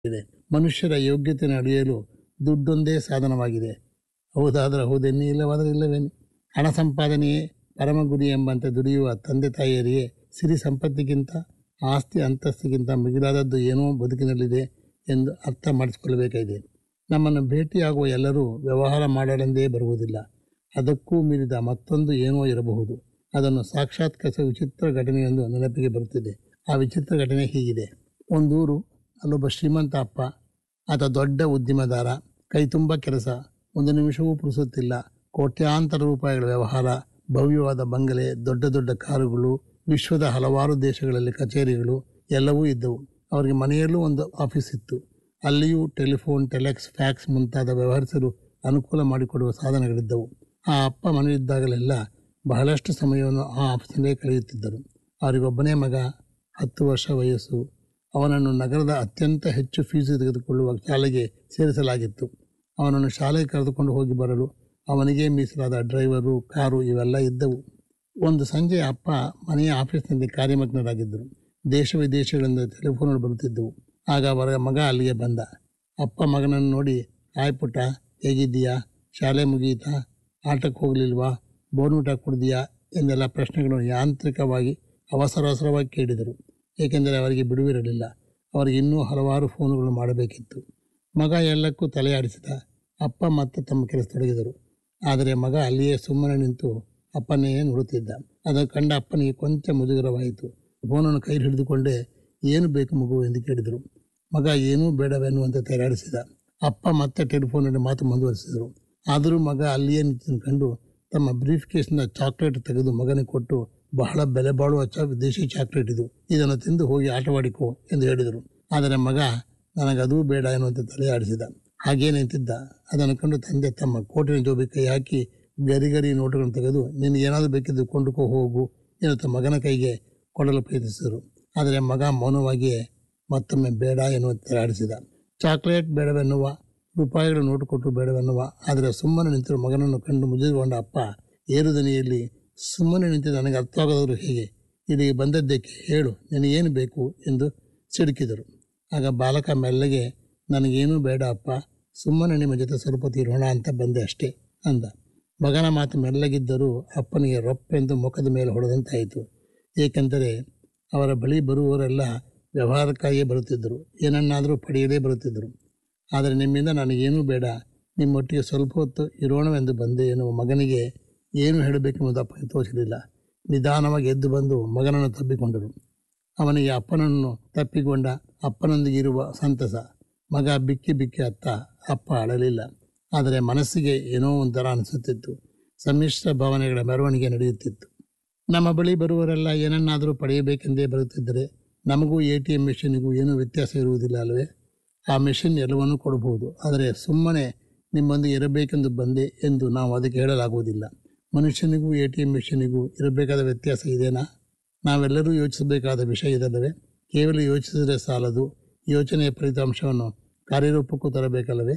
ಇದೆ ಮನುಷ್ಯರ ಯೋಗ್ಯತೆಯನ್ನು ಅಳೆಯಲು ದುಡ್ಡೊಂದೇ ಸಾಧನವಾಗಿದೆ ಹೌದಾದರೆ ಹೌದೆನ್ನಿ ಇಲ್ಲವಾದರೆ ಇಲ್ಲವೇನಿ ಹಣ ಸಂಪಾದನೆಯೇ ಪರಮ ಗುರಿ ಎಂಬಂತೆ ದುಡಿಯುವ ತಂದೆ ತಾಯಿಯರಿಗೆ ಸಿರಿ ಸಂಪತ್ತಿಗಿಂತ ಆಸ್ತಿ ಅಂತಸ್ತಿಗಿಂತ ಮಿಗಿಲಾದದ್ದು ಏನೋ ಬದುಕಿನಲ್ಲಿದೆ ಎಂದು ಅರ್ಥ ಮಾಡಿಸಿಕೊಳ್ಳಬೇಕಾಗಿದೆ ನಮ್ಮನ್ನು ಭೇಟಿಯಾಗುವ ಎಲ್ಲರೂ ವ್ಯವಹಾರ ಮಾಡಲೆಂದೇ ಬರುವುದಿಲ್ಲ ಅದಕ್ಕೂ ಮೀರಿದ ಮತ್ತೊಂದು ಏನೋ ಇರಬಹುದು ಅದನ್ನು ಸಾಕ್ಷಾತ್ಕರಿಸುವ ವಿಚಿತ್ರ ಘಟನೆಯೊಂದು ನೆನಪಿಗೆ ಬರುತ್ತಿದೆ ಆ ವಿಚಿತ್ರ ಘಟನೆ ಹೀಗಿದೆ ಒಂದೂರು ಅಲ್ಲೊಬ್ಬ ಶ್ರೀಮಂತ ಅಪ್ಪ ಆತ ದೊಡ್ಡ ಉದ್ಯಮದಾರ ಕೈ ತುಂಬ ಕೆಲಸ ಒಂದು ನಿಮಿಷವೂ ಪುರುಸುತ್ತಿಲ್ಲ ಕೋಟ್ಯಾಂತರ ರೂಪಾಯಿಗಳ ವ್ಯವಹಾರ ಭವ್ಯವಾದ ಬಂಗಲೆ ದೊಡ್ಡ ದೊಡ್ಡ ಕಾರುಗಳು ವಿಶ್ವದ ಹಲವಾರು ದೇಶಗಳಲ್ಲಿ ಕಚೇರಿಗಳು ಎಲ್ಲವೂ ಇದ್ದವು ಅವರಿಗೆ ಮನೆಯಲ್ಲೂ ಒಂದು ಆಫೀಸ್ ಇತ್ತು ಅಲ್ಲಿಯೂ ಟೆಲಿಫೋನ್ ಟೆಲೆಕ್ಸ್ ಫ್ಯಾಕ್ಸ್ ಮುಂತಾದ ವ್ಯವಹರಿಸಲು ಅನುಕೂಲ ಮಾಡಿಕೊಡುವ ಸಾಧನಗಳಿದ್ದವು ಆ ಅಪ್ಪ ಮನೆಯಿದ್ದಾಗಲೆಲ್ಲ ಬಹಳಷ್ಟು ಸಮಯವನ್ನು ಆ ಆಫೀಸಿನಲ್ಲೇ ಕಳೆಯುತ್ತಿದ್ದರು ಅವರಿಗೊಬ್ಬನೇ ಮಗ ಹತ್ತು ವರ್ಷ ವಯಸ್ಸು ಅವನನ್ನು ನಗರದ ಅತ್ಯಂತ ಹೆಚ್ಚು ಫೀಸು ತೆಗೆದುಕೊಳ್ಳುವ ಶಾಲೆಗೆ ಸೇರಿಸಲಾಗಿತ್ತು ಅವನನ್ನು ಶಾಲೆಗೆ ಕರೆದುಕೊಂಡು ಹೋಗಿ ಬರಲು ಅವನಿಗೆ ಮೀಸಲಾದ ಡ್ರೈವರು ಕಾರು ಇವೆಲ್ಲ ಇದ್ದವು ಒಂದು ಸಂಜೆ ಅಪ್ಪ ಮನೆಯ ಆಫೀಸ್ನಲ್ಲಿ ಕಾರ್ಯಮಗ್ನರಾಗಿದ್ದರು ದೇಶ ವಿದೇಶಗಳಿಂದ ಟೆಲಿಫೋನ್ಗಳು ಬರುತ್ತಿದ್ದವು ಆಗ ಅವರ ಮಗ ಅಲ್ಲಿಗೆ ಬಂದ ಅಪ್ಪ ಮಗನನ್ನು ನೋಡಿ ಹಾಯ್ ಪುಟ್ಟ ಹೇಗಿದ್ದೀಯಾ ಶಾಲೆ ಮುಗಿಯಿತಾ ಆಟಕ್ಕೆ ಹೋಗಲಿಲ್ವಾ ಬೋರ್ನೂಟ ಕುಡ್ದಿಯಾ ಎಂದೆಲ್ಲ ಪ್ರಶ್ನೆಗಳನ್ನು ಯಾಂತ್ರಿಕವಾಗಿ ಅವಸರ ಅವಸರವಾಗಿ ಕೇಳಿದರು ಏಕೆಂದರೆ ಅವರಿಗೆ ಬಿಡುವಿರಲಿಲ್ಲ ಅವರಿಗೆ ಇನ್ನೂ ಹಲವಾರು ಫೋನುಗಳು ಮಾಡಬೇಕಿತ್ತು ಮಗ ಎಲ್ಲಕ್ಕೂ ತಲೆಯಾಡಿಸಿದ ಅಪ್ಪ ಮತ್ತೆ ತಮ್ಮ ಕೆಲಸ ತೊಡಗಿದರು ಆದರೆ ಮಗ ಅಲ್ಲಿಯೇ ಸುಮ್ಮನೆ ನಿಂತು ಅಪ್ಪನೇ ನೋಡುತ್ತಿದ್ದ ಅದನ್ನು ಕಂಡ ಅಪ್ಪನಿಗೆ ಕೊಂಚ ಮುಜುಗರವಾಯಿತು ಫೋನನ್ನು ಕೈ ಹಿಡಿದುಕೊಂಡೇ ಏನು ಬೇಕು ಮಗು ಎಂದು ಕೇಳಿದರು ಮಗ ಏನೂ ಬೇಡವೆನ್ನುವಂತೆ ತಯಾರಿಸಿದ ಅಪ್ಪ ಮತ್ತೆ ಟೆಲಿಫೋನಲ್ಲಿ ಮಾತು ಮುಂದುವರಿಸಿದರು ಆದರೂ ಮಗ ಅಲ್ಲಿಯೇ ನಿಂತು ಕಂಡು ತಮ್ಮ ಬ್ರೀಫ್ ಕೇಸ್ನ ಚಾಕ್ಲೇಟ್ ತೆಗೆದು ಮಗನಿಗೆ ಕೊಟ್ಟು ಬಹಳ ಬೆಲೆ ಬಾಳುವ ಚ ವಿದೇಶಿ ಚಾಕ್ಲೇಟ್ ಇದು ಇದನ್ನು ತಿಂದು ಹೋಗಿ ಆಟವಾಡಿಕೋ ಎಂದು ಹೇಳಿದರು ಆದರೆ ಮಗ ನನಗದೂ ಬೇಡ ಎನ್ನುವಂತೆ ತಲೆ ಆಡಿಸಿದ ಹಾಗೇ ನಿಂತಿದ್ದ ಅದನ್ನು ಕಂಡು ತಂದೆ ತಮ್ಮ ಕೋಟಿನ ಜೋಬಿ ಕೈ ಹಾಕಿ ಗರಿ ಗರಿ ನೋಟುಗಳನ್ನು ತೆಗೆದು ನಿನಗೆ ಏನಾದರೂ ಬೇಕಿದ್ದು ಕೊಂಡುಕೋ ಹೋಗು ಎನ್ನುತ್ತಾ ಮಗನ ಕೈಗೆ ಕೊಡಲು ಪ್ರಯತ್ನಿಸಿದರು ಆದರೆ ಮಗ ಮೌನವಾಗಿಯೇ ಮತ್ತೊಮ್ಮೆ ಬೇಡ ಎನ್ನುವಂತೆ ಆಡಿಸಿದ ಚಾಕ್ಲೇಟ್ ಬೇಡವೆನ್ನುವ ರೂಪಾಯಿಗಳು ನೋಟು ಕೊಟ್ಟು ಬೇಡವೆನ್ನುವ ಆದರೆ ಸುಮ್ಮನೆ ನಿಂತಿರುವ ಮಗನನ್ನು ಕಂಡು ಮುಗಿದುಕೊಂಡ ಅಪ್ಪ ಏರುದನಿಯಲ್ಲಿ ಸುಮ್ಮನೆ ನಿಂತು ನನಗೆ ಅರ್ಥವಾಗದವರು ಹೇಗೆ ಇಲ್ಲಿಗೆ ಬಂದದ್ದಕ್ಕೆ ಹೇಳು ನಿನಗೇನು ಬೇಕು ಎಂದು ಸಿಡುಕಿದರು ಆಗ ಬಾಲಕ ಮೆಲ್ಲಗೆ ನನಗೇನೂ ಬೇಡ ಅಪ್ಪ ಸುಮ್ಮನೆ ನಿಮ್ಮ ಜೊತೆ ಸ್ವಲ್ಪ ತೀರೋಣ ಅಂತ ಬಂದೆ ಅಷ್ಟೇ ಅಂದ ಮಗನ ಮಾತು ಮೆಲ್ಲಗಿದ್ದರೂ ಅಪ್ಪನಿಗೆ ರೊಪ್ಪೆಂದು ಮುಖದ ಮೇಲೆ ಹೊಡೆದಂತಾಯಿತು ಏಕೆಂದರೆ ಅವರ ಬಳಿ ಬರುವವರೆಲ್ಲ ವ್ಯವಹಾರಕ್ಕಾಗಿಯೇ ಬರುತ್ತಿದ್ದರು ಏನನ್ನಾದರೂ ಪಡೆಯಲೇ ಬರುತ್ತಿದ್ದರು ಆದರೆ ನಿಮ್ಮಿಂದ ನನಗೇನೂ ಬೇಡ ನಿಮ್ಮೊಟ್ಟಿಗೆ ಸ್ವಲ್ಪ ಹೊತ್ತು ಇರೋಣವೆಂದು ಬಂದೆ ಎನ್ನುವ ಮಗನಿಗೆ ಏನು ಹೇಳಬೇಕೆಂಬುದು ಅಪ್ಪನಿಗೆ ತೋಚಲಿಲ್ಲ ನಿಧಾನವಾಗಿ ಎದ್ದು ಬಂದು ಮಗನನ್ನು ತಬ್ಬಿಕೊಂಡರು ಅವನಿಗೆ ಅಪ್ಪನನ್ನು ತಪ್ಪಿಕೊಂಡ ಅಪ್ಪನೊಂದಿಗೆ ಇರುವ ಸಂತಸ ಮಗ ಬಿಕ್ಕಿ ಬಿಕ್ಕಿ ಅತ್ತ ಅಪ್ಪ ಅಳಲಿಲ್ಲ ಆದರೆ ಮನಸ್ಸಿಗೆ ಏನೋ ಒಂಥರ ಅನಿಸುತ್ತಿತ್ತು ಸಮ್ಮಿಶ್ರ ಭಾವನೆಗಳ ಮೆರವಣಿಗೆ ನಡೆಯುತ್ತಿತ್ತು ನಮ್ಮ ಬಳಿ ಬರುವವರೆಲ್ಲ ಏನನ್ನಾದರೂ ಪಡೆಯಬೇಕೆಂದೇ ಬರುತ್ತಿದ್ದರೆ ನಮಗೂ ಎ ಟಿ ಎಂ ಮೆಷಿನಿಗೂ ಏನೂ ವ್ಯತ್ಯಾಸ ಇರುವುದಿಲ್ಲ ಅಲ್ಲವೇ ಆ ಮೆಷಿನ್ ಎಲ್ಲವನ್ನೂ ಕೊಡಬಹುದು ಆದರೆ ಸುಮ್ಮನೆ ನಿಮ್ಮೊಂದಿಗೆ ಇರಬೇಕೆಂದು ಬಂದೆ ಎಂದು ನಾವು ಅದಕ್ಕೆ ಹೇಳಲಾಗುವುದಿಲ್ಲ ಮನುಷ್ಯನಿಗೂ ಎ ಟಿ ಎಂ ಮೆಷಿನಿಗೂ ಇರಬೇಕಾದ ವ್ಯತ್ಯಾಸ ಇದೆನಾ ನಾವೆಲ್ಲರೂ ಯೋಚಿಸಬೇಕಾದ ವಿಷಯ ಇದಲ್ಲವೇ ಕೇವಲ ಯೋಚಿಸಿದರೆ ಸಾಲದು ಯೋಚನೆಯ ಫಲಿತಾಂಶವನ್ನು ಕಾರ್ಯರೂಪಕ್ಕೂ ತರಬೇಕಲ್ಲವೇ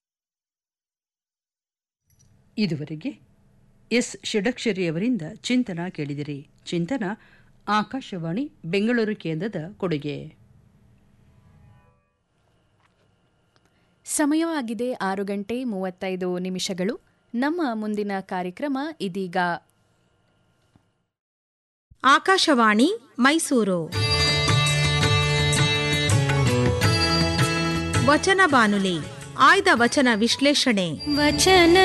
ಇದುವರೆಗೆ ಎಸ್ ಷಡಕ್ಷರಿಯವರಿಂದ ಚಿಂತನ ಕೇಳಿದಿರಿ ಚಿಂತನ ಆಕಾಶವಾಣಿ ಬೆಂಗಳೂರು ಕೇಂದ್ರದ ಕೊಡುಗೆ ಸಮಯವಾಗಿದೆ ಆರು ಗಂಟೆ ಮೂವತ್ತೈದು ನಿಮಿಷಗಳು ನಮ್ಮ ಮುಂದಿನ ಕಾರ್ಯಕ್ರಮ ಇದೀಗ ಆಕಾಶವಾಣಿ ಮೈಸೂರು ವಚನ ಬಾನುಲಿ ಆಯ್ದ ವಚನ ವಿಶ್ಲೇಷಣೆ ವಚನ